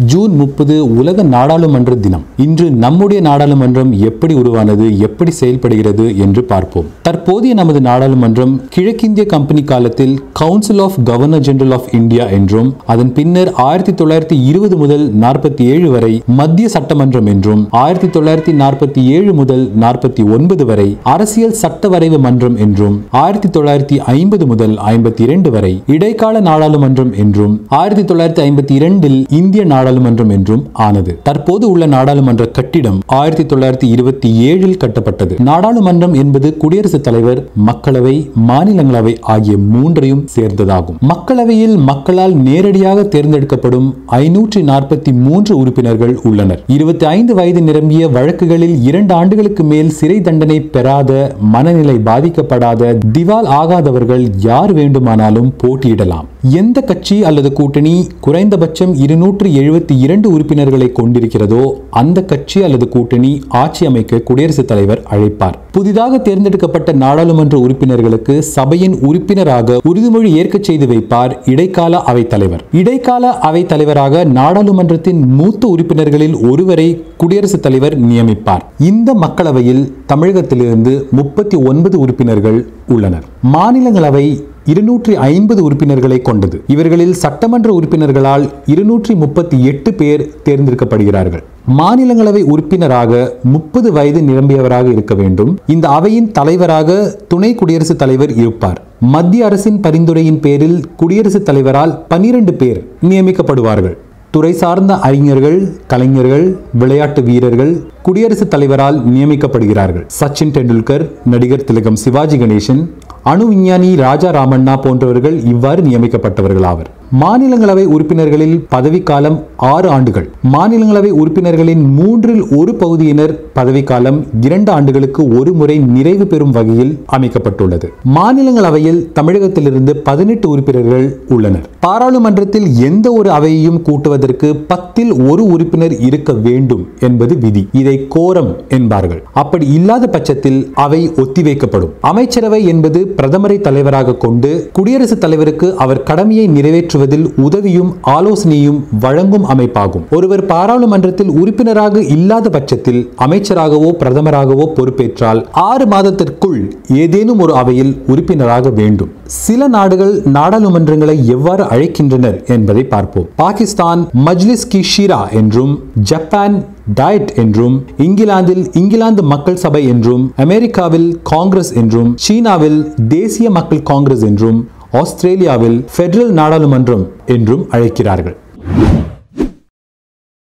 June முப்பது உலக நாடாளுமன்ற தினம் இன்று நம்முடைய நாடாளுமன்றம் எப்படி உருவானது எப்படி செயல்படுகிறது என்று பார்ப்போம் தற்போதைய நமது நாடாளுமன்றம் கிழக்கிந்திய கம்பெனி காலத்தில் council of governor general of India என்றும் அதன் பின்னர் ஆயிரத்தி தொள்ளாயிரத்தி இருபது முதல் நாற்பத்தி ஏழு வரை மத்திய சட்டமன்றம் என்றும் ஆயிரத்தி தொள்ளாயிரத்தி நாற்பத்தி ஏழு முதல் நாற்பத்தி ஒன்பது வரை அரசியல் சட்ட வரைவு மன்றம் என்றும் ஆயிரத்தி தொள்ளாயிரத்தி ஐம்பது முதல் ஐம்பத்தி இரண்டு வரை இடைக்கால நாடாளுமன்றம் என்றும் ஆயிரத்தி தொள்ளாயிரத்தி ஐம்பத்தி இரண்டில் இந்திய நாடாளுமன்றம் என்றும் ஆனது தற்போது உள்ள நாடாளுமன்ற கட்டிடம் ஆயிரத்தி தொள்ளாயிரத்தி இருபத்தி ஏழில் கட்டப்பட்டது நாடாளுமன்றம் என்பது குடியரசுத் தலைவர் மக்களவை மாநிலங்களவை ஆகிய மூன்றையும் சேர்ந்ததாகும் மக்களவையில் மக்களால் நேரடியாக தேர்ந்தெடுக்கப்படும் ஐநூற்றி நாற்பத்தி மூன்று உறுப்பினர்கள் உள்ளனர் இருபத்தி ஐந்து வயது நிரம்பிய வழக்குகளில் இரண்டு ஆண்டுகளுக்கு மேல் சிறை தண்டனை பெறாத மனநிலை பாதிக்கப்படாத திவால் ஆகாதவர்கள் யார் வேண்டுமானாலும் போட்டியிடலாம் எந்த கட்சி அல்லது கூட்டணி குறைந்தபட்சம் இருநூற்று எழுபத்தி இரண்டு உறுப்பினர்களை கொண்டிருக்கிறதோ அந்த கட்சி அல்லது கூட்டணி ஆட்சி அமைக்க குடியரசுத் தலைவர் அழைப்பார் புதிதாக தேர்ந்தெடுக்கப்பட்ட நாடாளுமன்ற உறுப்பினர்களுக்கு சபையின் உறுப்பினராக உறுதிமொழி ஏற்கச் செய்து வைப்பார் இடைக்கால அவைத் தலைவர் இடைக்கால அவைத் தலைவராக நாடாளுமன்றத்தின் மூத்த உறுப்பினர்களில் ஒருவரை குடியரசுத் தலைவர் நியமிப்பார் இந்த மக்களவையில் தமிழகத்திலிருந்து முப்பத்தி ஒன்பது உறுப்பினர்கள் உள்ளனர் மாநிலங்களவை இருநூற்றி ஐம்பது உறுப்பினர்களை கொண்டது இவர்களில் சட்டமன்ற உறுப்பினர்களால் இருநூற்றி முப்பத்தி எட்டு பேர் தேர்ந்தெடுக்கப்படுகிறார்கள் மாநிலங்களவை உறுப்பினராக முப்பது வயது நிரம்பியவராக இருக்க வேண்டும் இந்த அவையின் தலைவராக துணை குடியரசுத் தலைவர் இருப்பார் மத்திய அரசின் பரிந்துரையின் பேரில் குடியரசுத் தலைவரால் பனிரெண்டு பேர் நியமிக்கப்படுவார்கள் துறை சார்ந்த அறிஞர்கள் கலைஞர்கள் விளையாட்டு வீரர்கள் குடியரசுத் தலைவரால் நியமிக்கப்படுகிறார்கள் சச்சின் டெண்டுல்கர் நடிகர் திலகம் சிவாஜி கணேசன் அணு விஞ்ஞானி ராஜா ராமண்ணா போன்றவர்கள் இவ்வாறு நியமிக்கப்பட்டவர்கள் ஆவர் மாநிலங்களவை உறுப்பினர்களில் பதவிக்காலம் ஆறு ஆண்டுகள் மாநிலங்களவை உறுப்பினர்களின் மூன்றில் ஒரு பகுதியினர் பதவிக்காலம் இரண்டு ஆண்டுகளுக்கு ஒரு முறை நிறைவு பெறும் வகையில் அமைக்கப்பட்டுள்ளது மாநிலங்களவையில் தமிழகத்திலிருந்து பதினெட்டு உறுப்பினர்கள் உள்ளனர் பாராளுமன்றத்தில் எந்த ஒரு அவையையும் கூட்டுவதற்கு பத்தில் ஒரு உறுப்பினர் இருக்க வேண்டும் என்பது விதி இதை கோரம் என்பார்கள் அப்படி இல்லாத பட்சத்தில் அவை ஒத்திவைக்கப்படும் அமைச்சரவை என்பது பிரதமரை தலைவராக கொண்டு குடியரசுத் தலைவருக்கு அவர் கடமையை நிறைவேற்றுவதில் உதவியும் ஆலோசனையும் வழங்கும் அமைப்பாகும் ஒருவர் பாராளுமன்றத்தில் உறுப்பினராக இல்லாத பட்சத்தில் அமைச்சராகவோ பிரதமராகவோ பொறுப்பேற்றால் ஆறு மாதத்திற்குள் ஏதேனும் ஒரு அவையில் உறுப்பினராக வேண்டும் சில நாடுகள் நாடாளுமன்றங்களை எவ்வாறு அழைக்கின்றனர் என்பதை பார்ப்போம் பாகிஸ்தான் மஜ்லிஸ் கி ஷீரா என்றும் ஜப்பான் டயட் என்றும் இங்கிலாந்தில் இங்கிலாந்து மக்கள் சபை என்றும் அமெரிக்காவில் காங்கிரஸ் என்றும் சீனாவில் தேசிய மக்கள் காங்கிரஸ் என்றும் ஆஸ்திரேலியாவில் ஃபெடரல் நாடாளுமன்றம் என்றும் அழைக்கிறார்கள்